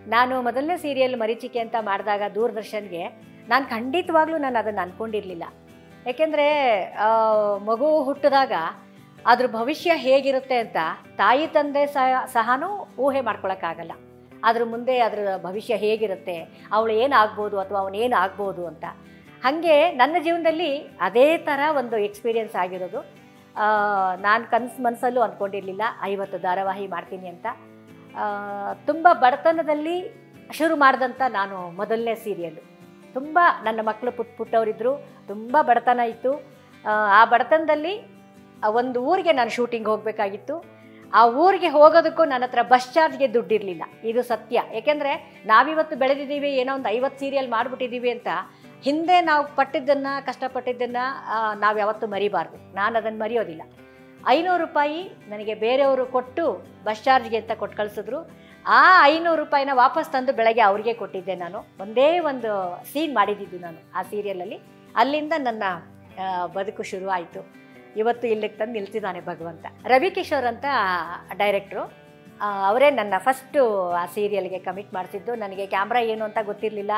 ನಾನು ಮೊದಲನೇ ಸೀರಿಯಲ್ ಮರೀಚಿಕೆ ಅಂತ ಮಾಡಿದಾಗ ದೂರದರ್ಶನ್ಗೆ ನಾನು ಖಂಡಿತವಾಗ್ಲೂ ನಾನು ಅದನ್ನು ಅಂದ್ಕೊಂಡಿರಲಿಲ್ಲ ಯಾಕೆಂದರೆ ಮಗು ಹುಟ್ಟಿದಾಗ ಅದ್ರ ಭವಿಷ್ಯ ಹೇಗಿರುತ್ತೆ ಅಂತ ತಾಯಿ ತಂದೆ ಸಹ ಸಹನೂ ಊಹೆ ಮಾಡ್ಕೊಳಕ್ಕಾಗಲ್ಲ ಅದ್ರ ಮುಂದೆ ಅದ್ರ ಭವಿಷ್ಯ ಹೇಗಿರುತ್ತೆ ಅವಳು ಏನಾಗ್ಬೋದು ಅಥವಾ ಅವನು ಏನಾಗ್ಬೋದು ಅಂತ ಹಾಗೆ ನನ್ನ ಜೀವನದಲ್ಲಿ ಅದೇ ಥರ ಒಂದು ಎಕ್ಸ್ಪೀರಿಯನ್ಸ್ ಆಗಿರೋದು ನಾನು ಕನಸು ಮನಸ್ಸಲ್ಲೂ ಅಂದ್ಕೊಂಡಿರಲಿಲ್ಲ ಐವತ್ತು ಧಾರಾವಾಹಿ ಮಾಡ್ತೀನಿ ಅಂತ ತುಂಬ ಬಡತನದಲ್ಲಿ ಶುರು ಮಾಡಿದಂಥ ನಾನು ಮೊದಲನೇ ಸೀರಿಯಲ್ಲು ತುಂಬ ನನ್ನ ಮಕ್ಕಳು ಪುಟ್ಟ ಪುಟ್ಟವರಿದ್ದರು ತುಂಬ ಬಡತನ ಇತ್ತು ಆ, ಆ ಬಡತನದಲ್ಲಿ ಆ ಒಂದು ಊರಿಗೆ ನಾನು ಶೂಟಿಂಗ್ ಹೋಗಬೇಕಾಗಿತ್ತು ಆ ಊರಿಗೆ ಹೋಗೋದಕ್ಕೂ ನನ್ನ ಹತ್ರ ಬಸ್ ಚಾರ್ಜ್ಗೆ ದುಡ್ಡಿರಲಿಲ್ಲ ಇದು ಸತ್ಯ ಏಕೆಂದರೆ ನಾವಿವತ್ತು ಬೆಳೆದಿದ್ದೀವಿ ಏನೋ ಒಂದು ಐವತ್ತು ಸೀರಿಯಲ್ ಮಾಡಿಬಿಟ್ಟಿದ್ದೀವಿ ಅಂತ ಹಿಂದೆ ನಾವು ಪಟ್ಟಿದ್ದನ್ನು ಕಷ್ಟಪಟ್ಟಿದ್ದನ್ನು ನಾವು ಯಾವತ್ತೂ ಮರಿಬಾರ್ದು ನಾನು ಅದನ್ನು ಮರೆಯೋದಿಲ್ಲ ಐನೂರು ರೂಪಾಯಿ ನನಗೆ ಬೇರೆಯವರು ಕೊಟ್ಟು ಬಸ್ ಚಾರ್ಜ್ಗೆ ಅಂತ ಕೊಟ್ಟು ಕಳಿಸಿದ್ರು ಆ ಐನೂರು ರೂಪಾಯಿನ ವಾಪಸ್ ತಂದು ಬೆಳಗ್ಗೆ ಅವ್ರಿಗೆ ಕೊಟ್ಟಿದ್ದೆ ನಾನು ಒಂದೇ ಒಂದು ಸೀನ್ ಮಾಡಿದ್ದಿದ್ದು ನಾನು ಆ ಸೀರಿಯಲಲ್ಲಿ ಅಲ್ಲಿಂದ ನನ್ನ ಆ, ಬದುಕು ಶುರು ಆಯಿತು ಇವತ್ತು ಇಲ್ಲಿಗೆ ತಂದು ನಿಲ್ಸಿದ್ದಾನೆ ಭಗವಂತ ರವಿ ಕಿಶೋರ್ ಅಂತ ಡೈರೆಕ್ಟ್ರು ಅವರೇ ನನ್ನ ಫಸ್ಟು ಆ ಸೀರಿಯಲ್ಗೆ ಕಮಿಟ್ ಮಾಡಿಸಿದ್ದು ನನಗೆ ಕ್ಯಾಮ್ರಾ ಏನು ಅಂತ ಗೊತ್ತಿರಲಿಲ್ಲ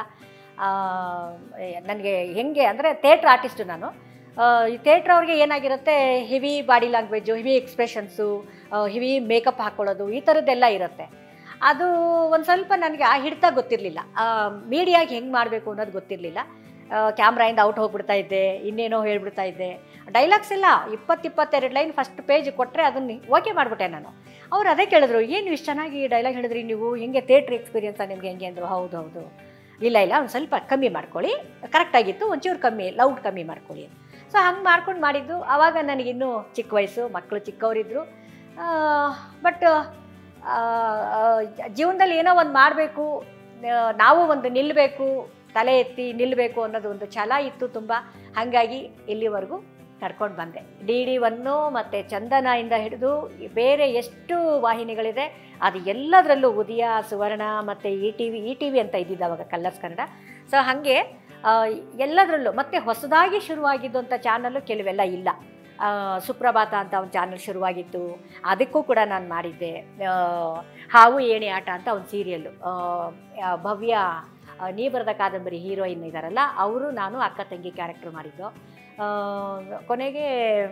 ನನಗೆ ಹೆಂಗೆ ಅಂದರೆ ಥಿಯೇಟ್ರ್ ಆರ್ಟಿಸ್ಟು ನಾನು ಆ, ಈ ಥಿಯೇಟ್ರ್ ಅವ್ರಿಗೆ ಏನಾಗಿರುತ್ತೆ heavy body language heavy expressions heavy makeup ಹಾಕ್ಕೊಳ್ಳೋದು ಈ ಥರದ್ದೆಲ್ಲ ಇರುತ್ತೆ ಅದು ಒಂದು ಸ್ವಲ್ಪ ನನಗೆ ಆ ಹಿಡಿತ ಗೊತ್ತಿರಲಿಲ್ಲ ಮೀಡಿಯಾಗೆ ಹೆಂಗೆ ಮಾಡಬೇಕು ಅನ್ನೋದು ಗೊತ್ತಿರಲಿಲ್ಲ ಕ್ಯಾಮ್ರಾಯಿಂದ ಔಟ್ ಹೋಗ್ಬಿಡ್ತಾ ಇದ್ದೆ ಇನ್ನೇನೋ ಹೇಳ್ಬಿಡ್ತಾ ಇದ್ದೆ ಡೈಲಾಗ್ಸ್ ಎಲ್ಲ ಇಪ್ಪತ್ತು ಇಪ್ಪತ್ತೆರಡು ಲೈನ್ ಫಸ್ಟ್ ಪೇಜ್ ಕೊಟ್ಟರೆ ಅದನ್ನು ಓಕೆ ಮಾಡಿಬಿಟ್ಟೆ ನಾನು ಅವ್ರು ಅದೇ ಕೇಳಿದ್ರು ಏನು ಇಷ್ಟು ಚೆನ್ನಾಗಿ ಡೈಲಾಗ್ ಹೇಳಿದ್ರಿ ನೀವು ಹೆಂಗೆ ಥಿಯೇಟ್ರ್ ಎಕ್ಸ್ಪೀರಿಯನ್ಸಾ ನಿಮ್ಗೆ ಹೆಂಗೆ ಅಂದರು ಹೌದು ಹೌದು ಇಲ್ಲ ಇಲ್ಲ ಒಂದು ಸ್ವಲ್ಪ ಕಮ್ಮಿ ಮಾಡ್ಕೊಳ್ಳಿ ಕರೆಕ್ಟಾಗಿತ್ತು ಒಂಚೂರು ಕಮ್ಮಿ ಲೌಡ್ ಕಮ್ಮಿ ಮಾಡ್ಕೊಳ್ಳಿ ಸೊ ಹಂಗೆ ಮಾಡ್ಕೊಂಡು ಮಾಡಿದ್ದು ಆವಾಗ ನನಗಿನ್ನೂ ಚಿಕ್ಕ ವಯಸ್ಸು ಮಕ್ಕಳು ಚಿಕ್ಕವರಿದ್ದರು ಬಟ್ ಜೀವನದಲ್ಲಿ ಏನೋ ಒಂದು ಮಾಡಬೇಕು ನಾವು ಒಂದು ನಿಲ್ಲಬೇಕು ತಲೆ ಎತ್ತಿ ನಿಲ್ಲಬೇಕು ಅನ್ನೋದು ಒಂದು ಛಲ ಇತ್ತು ತುಂಬ ಹಾಗಾಗಿ ಇಲ್ಲಿವರೆಗೂ ನಡ್ಕೊಂಡು ಬಂದೆ ಡಿ ಡಿ ಒನ್ನು ಮತ್ತು ಚಂದನದಿಂದ ಹಿಡಿದು ಬೇರೆ ಎಷ್ಟು ವಾಹಿನಿಗಳಿದೆ ಅದು ಎಲ್ಲದರಲ್ಲೂ ಉದಯ ಸುವರ್ಣ ಮತ್ತು E T V E T V ಅಂತ ಇದ್ದಿದ್ದು ಅವಾಗ ಕಲ್ಲರ್ಸ್ ಕನ್ನಡ ಸೊ ಹಾಗೆ ಆ, ಎಲ್ಲದರಲ್ಲೂ ಮತ್ತು ಹೊಸದಾಗಿ ಶುರುವಾಗಿದ್ದಂಥ ಚಾನಲ್ಲು ಕೆಲವೆಲ್ಲ ಇಲ್ಲ ಆ, ಸುಪ್ರಭಾತ ಅಂತ ಒಂದು ಚಾನಲ್ ಶುರುವಾಗಿತ್ತು ಅದಕ್ಕೂ ಕೂಡ ನಾನು ಮಾಡಿದ್ದೆ ಆ, ಹಾವು ಏಣಿ ಆಟ ಅಂತ ಒಂದು ಸೀರಿಯಲ್ಲು ಭವ್ಯ ಆ, ನೀ ಬರೆದ ಕಾದಂಬರಿ ಹೀರೋಯಿನ್ ಇದ್ದಾರಲ್ಲ ಅವರು ನಾನು ಅಕ್ಕ ತಂಗಿ ಕ್ಯಾರೆಕ್ಟರ್ ಮಾಡಿದ್ದು ಆ, ಕೊನೆಗೆ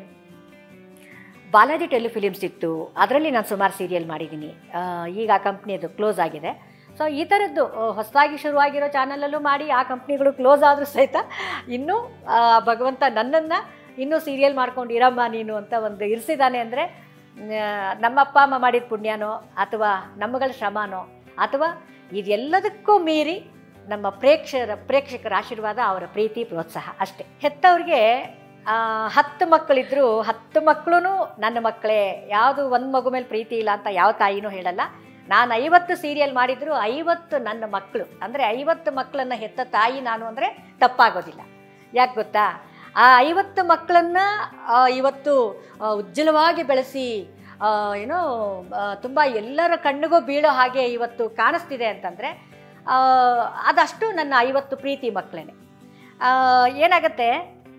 ಬಾಲಾಜಿ ಟೆಲಿಫಿಲಿಮ್ಸ್ ಇತ್ತು ಅದರಲ್ಲಿ ನಾನು ಸುಮಾರು ಸೀರಿಯಲ್ ಮಾಡಿದ್ದೀನಿ ಆ, ಈಗ ಆ ಕಂಪ್ನಿಯದು ಕ್ಲೋಸ್ ಆಗಿದೆ ಸೊ ಈ ಥರದ್ದು ಆ, ಹೊಸದಾಗಿ ಶುರುವಾಗಿರೋ ಚಾನಲಲ್ಲೂ ಮಾಡಿ ಆ ಕಂಪ್ನಿಗಳು ಕ್ಲೋಸ್ ಆದರೂ ಸಹಿತ ಇನ್ನೂ ಆ, ಭಗವಂತ ನನ್ನನ್ನು ಇನ್ನೂ ಸೀರಿಯಲ್ ಮಾಡ್ಕೊಂಡು ಇರಮ್ಮ ನೀನು ಅಂತ ಒಂದು ಇರಿಸಿದ್ದಾನೆ ಅಂದರೆ ನಮ್ಮಪ್ಪ ಅಮ್ಮ ಮಾಡಿದ ಪುಣ್ಯನೋ ಅಥವಾ ನಮ್ಮಗಳ ಶ್ರಮನೋ ಅಥವಾ ಇದೆಲ್ಲದಕ್ಕೂ ಮೀರಿ ನಮ್ಮ ಪ್ರೇಕ್ಷರ ಪ್ರೇಕ್ಷಕರ ಆಶೀರ್ವಾದ ಅವರ ಪ್ರೀತಿ ಪ್ರೋತ್ಸಾಹ ಅಷ್ಟೇ ಹೆತ್ತವ್ರಿಗೆ ಆ, ಹತ್ತು ಮಕ್ಕಳಿದ್ರು ಹತ್ತು ಮಕ್ಕಳು ನನ್ನ ಮಕ್ಕಳೇ ಯಾವುದು ಒಂದು ಮಗು ಮೇಲೆ ಪ್ರೀತಿ ಇಲ್ಲ ಅಂತ ಯಾವ ತಾಯಿನೂ ಹೇಳಲ್ಲ ನಾನು ಐವತ್ತು ಸೀರಿಯಲ್ ಮಾಡಿದ್ರು ಐವತ್ತು ನನ್ನ ಮಕ್ಕಳು ಅಂದರೆ ಐವತ್ತು ಮಕ್ಕಳನ್ನು ಹೆತ್ತ ತಾಯಿ ನಾನು ಅಂದರೆ ತಪ್ಪಾಗೋದಿಲ್ಲ ಯಾಕೆ ಗೊತ್ತಾ ಆ ಐವತ್ತು ಮಕ್ಕಳನ್ನು ಇವತ್ತು ಆ, ಉಜ್ವಲವಾಗಿ ಬೆಳೆಸಿ ಆ, ಏನೋ ತುಂಬ ಎಲ್ಲರ ಕಣ್ಣಿಗೂ ಬೀಳೋ ಹಾಗೆ ಇವತ್ತು ಕಾಣಿಸ್ತಿದೆ ಅಂತಂದರೆ ಅದಷ್ಟು ನನ್ನ ಐವತ್ತು ಪ್ರೀತಿ ಮಕ್ಕಳೇ ಏನಾಗುತ್ತೆ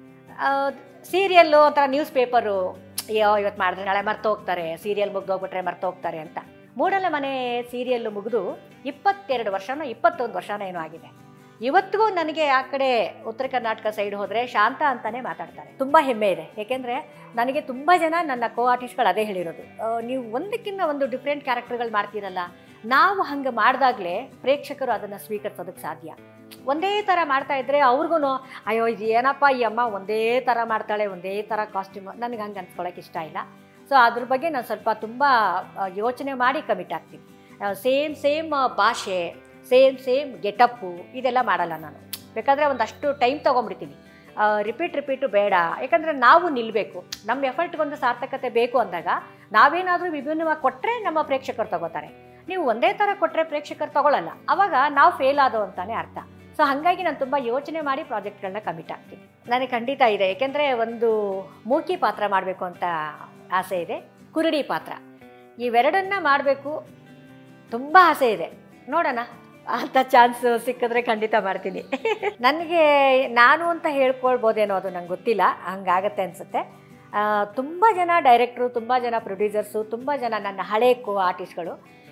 ಸೀರಿಯಲ್ಲು ಒಂಥರ ನ್ಯೂಸ್ ಪೇಪರು ಅಯ್ಯೋ ಇವತ್ತು ಮಾಡಿದ್ರೆ ನಾಳೆ ಮರ್ತು ಹೋಗ್ತಾರೆ ಸೀರಿಯಲ್ ಮುಗ್ದೋಗ್ಬಿಟ್ರೆ ಮರ್ತು ಹೋಗ್ತಾರೆ ಅಂತ ಮೂಡಲ ಮನೆ ಸೀರಿಯಲ್ಲು ಮುಗಿದು ಇಪ್ಪತ್ತೆರಡು ವರ್ಷನೋ ಇಪ್ಪತ್ತೊಂದು ವರ್ಷನೋ ಏನೋ ಆಗಿದೆ ಇವತ್ತಿಗೂ ನನಗೆ ಆ ಕಡೆ ಉತ್ತರ ಕರ್ನಾಟಕ ಸೈಡ್ ಹೋದರೆ ಶಾಂತ ಅಂತಾನೆ ಮಾತಾಡ್ತಾರೆ ತುಂಬ ಹೆಮ್ಮೆ ಇದೆ ಏಕೆಂದರೆ ನನಗೆ ತುಂಬ ಜನ ನನ್ನ ಕೋ ಆರ್ಟಿಸ್ಟ್ಗಳು ಅದೇ ಹೇಳಿರೋದು ಆ, ನೀವು ಒಂದಕ್ಕಿಂತ ಒಂದು ಡಿಫ್ರೆಂಟ್ ಕ್ಯಾರೆಕ್ಟರ್ಗಳು ಮಾಡ್ತೀರಲ್ಲ ನಾವು ಹಂಗೆ ಮಾಡಿದಾಗಲೇ ಪ್ರೇಕ್ಷಕರು ಅದನ್ನು ಸ್ವೀಕರಿಸೋದಕ್ಕೆ ಸಾಧ್ಯ ಒಂದೇ ಥರ ಮಾಡ್ತಾ ಇದ್ದರೆ ಅವ್ರಿಗೂ ಅಯ್ಯೋ ಇದು ಏನಪ್ಪ ಈ ಅಮ್ಮ ಒಂದೇ ಥರ ಮಾಡ್ತಾಳೆ ಒಂದೇ ಥರ ಕಾಸ್ಟ್ಯೂಮ್ ನನಗೆ ಹಂಗೆ ಅನ್ಸ್ಕೊಳಕ್ಕೆ ಇಷ್ಟ ಇಲ್ಲ ಸೊ ಅದ್ರ ಬಗ್ಗೆ ನಾನು ಸ್ವಲ್ಪ ತುಂಬ ಆ, ಯೋಚನೆ ಮಾಡಿ ಕಮಿಟ್ ಆಗ್ತೀನಿ ಸೇಮ್ ಸೇಮ್ ಭಾಷೆ ಸೇಮ್ ಸೇಮ್ ಗೆಟಪ್ಪು ಇದೆಲ್ಲ ಮಾಡಲ್ಲ ನಾನು ಬೇಕಾದರೆ ಒಂದಷ್ಟು ಟೈಮ್ ತೊಗೊಂಬಿಡ್ತೀನಿ ರಿಪೀಟ್ ರಿಪೀಟು ಬೇಡ ಯಾಕಂದರೆ ನಾವು ನಿಲ್ಲಬೇಕು ನಮ್ಮ ಎಫರ್ಟ್ಗೊಂದು ಸಾರ್ಥಕತೆ ಬೇಕು ಅಂದಾಗ ನಾವೇನಾದರೂ ವಿಭಿನ್ನವಾಗಿ ಕೊಟ್ಟರೆ ನಮ್ಮ ಪ್ರೇಕ್ಷಕರು ತಗೋತಾರೆ ನೀವು ಒಂದೇ ಥರ ಕೊಟ್ಟರೆ ಪ್ರೇಕ್ಷಕರು ತಗೊಳ್ಳಲ್ಲ ಅವಾಗ ನಾವು ಫೇಲ್ ಆದೋ ಅಂತಾನೆ ಅರ್ಥ ಸೊ ಹಾಗಾಗಿ ನಾನು ತುಂಬ ಯೋಚನೆ ಮಾಡಿ ಪ್ರಾಜೆಕ್ಟ್ಗಳನ್ನ ಕಮಿಟ್ ಆಗ್ತೀನಿ ನನಗೆ ಖಂಡಿತ ಇದೆ ಏಕೆಂದರೆ ಒಂದು ಮೂಕಿ ಪಾತ್ರ ಮಾಡಬೇಕು ಅಂತ ಆಸೆ ಇದೆ ಕುರುಡಿ ಪಾತ್ರ ಇವೆರಡನ್ನ ಮಾಡಬೇಕು ತುಂಬ ಆಸೆ ಇದೆ ನೋಡೋಣ ಅಂಥ ಚಾನ್ಸ್ ಸಿಕ್ಕಿದ್ರೆ ಖಂಡಿತ ಮಾಡ್ತೀನಿ ನನಗೆ ನಾನು ಅಂತ ಹೇಳ್ಕೊಳ್ಬೋದೇನೋ ಅದು ನಂಗೆ ಗೊತ್ತಿಲ್ಲ ಹಂಗಾಗತ್ತೆ ಅನಿಸುತ್ತೆ ತುಂಬ ಜನ ಡೈರೆಕ್ಟ್ರು ತುಂಬ ಜನ ಪ್ರೊಡ್ಯೂಸರ್ಸು ತುಂಬ ಜನ ನನ್ನ ಹಳೆ ಕೋ ಆರ್ಟಿಸ್ಟ್ಗಳು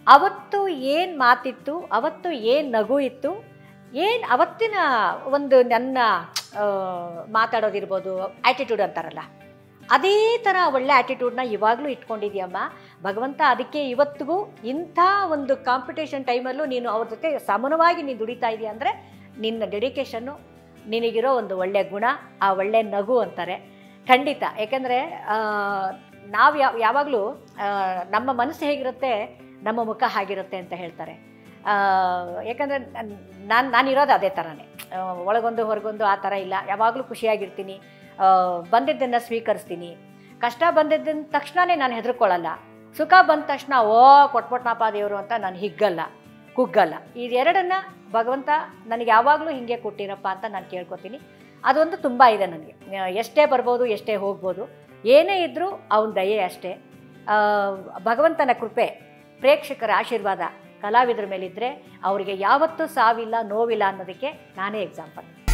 ಅವತ್ತು ಏನು ಮಾತಿತ್ತು ಅವತ್ತು ಏನು ನಗು ಇತ್ತು ಏನು ಅವತ್ತಿನ ಒಂದು ನನ್ನ ಆ, ಮಾತಾಡೋದಿರ್ಬೋದು ಆ್ಯಟಿಟ್ಯೂಡ್ ಅಂತಾರಲ್ಲ ಅದೇ ಥರ ಒಳ್ಳೆ ಆ್ಯಟಿಟ್ಯೂಡ್ನ ಇವಾಗಲೂ ಇಟ್ಕೊಂಡಿದ್ಯಮ್ಮ ಭಗವಂತ ಅದಕ್ಕೆ ಇವತ್ತಿಗೂ ಇಂಥ ಒಂದು ಕಾಂಪಿಟೇಷನ್ ಟೈಮಲ್ಲೂ ನೀನು ಅವ್ರ ಜೊತೆ ಸಮಾನವಾಗಿ ನೀನು ದುಡಿತಾ ಇದೆಯಾ ಅಂದರೆ ನಿನ್ನ ಡೆಡಿಕೇಶನ್ನು ನಿನಗಿರೋ ಒಂದು ಒಳ್ಳೆಯ ಗುಣ ಆ ಒಳ್ಳೆಯ ನಗು ಅಂತಾರೆ ಖಂಡಿತ ಏಕೆಂದರೆ ನಾವು ಯಾವ ಯಾವಾಗಲೂ ನಮ್ಮ ಮನಸ್ಸು ಹೇಗಿರುತ್ತೆ ನಮ್ಮ ಮುಖ ಹಾಗಿರುತ್ತೆ ಅಂತ ಹೇಳ್ತಾರೆ ಆ, ಯಾಕಂದರೆ ನಾನು ನಾನಿರೋದು ಅದೇ ಥರನೇ ಆ, ಒಳಗೊಂದು ಹೊರಗೊಂದು ಆ ಥರ ಇಲ್ಲ ಯಾವಾಗಲೂ ಖುಷಿಯಾಗಿರ್ತೀನಿ ಆ, ಬಂದಿದ್ದನ್ನು ಸ್ವೀಕರಿಸ್ತೀನಿ ಕಷ್ಟ ಬಂದಿದ್ದ ತಕ್ಷಣವೇ ನಾನು ಹೆದರ್ಕೊಳ್ಳಲ್ಲ ಸುಖ ಬಂದ ತಕ್ಷಣ ಓ ಕೊಟ್ಬಿಟ್ನಪ್ಪ ದೇವರು ಅಂತ ನಾನು ಹಿಗ್ಗಲ್ಲ ಕುಗ್ಗಲ್ಲ ಇದೆರಡನ್ನ ಭಗವಂತ ನನಗೆ ಯಾವಾಗಲೂ ಹಿಂಗೆ ಕೊಟ್ಟಿರಪ್ಪ ಅಂತ ನಾನು ಕೇಳ್ಕೊತೀನಿ ಅದೊಂದು ತುಂಬ ಇದೆ ನನಗೆ ಆ, ಎಷ್ಟೇ ಬರ್ಬೋದು ಎಷ್ಟೇ ಹೋಗ್ಬೋದು ಏನೇ ಇದ್ದರೂ ಅವನ ದಯೆ ಅಷ್ಟೇ ಆ, ಭಗವಂತನ ಕೃಪೆ ಪ್ರೇಕ್ಷಕರ ಆಶೀರ್ವಾದ ಕಲಾವಿದರ ಮೇಲಿದ್ದರೆ ಅವರಿಗೆ ಯಾವತ್ತೂ ಸಾವಿಲ್ಲ ನೋವಿಲ್ಲ ಅನ್ನೋದಕ್ಕೆ ನಾನೇ ಎಕ್ಸಾಂಪಲ್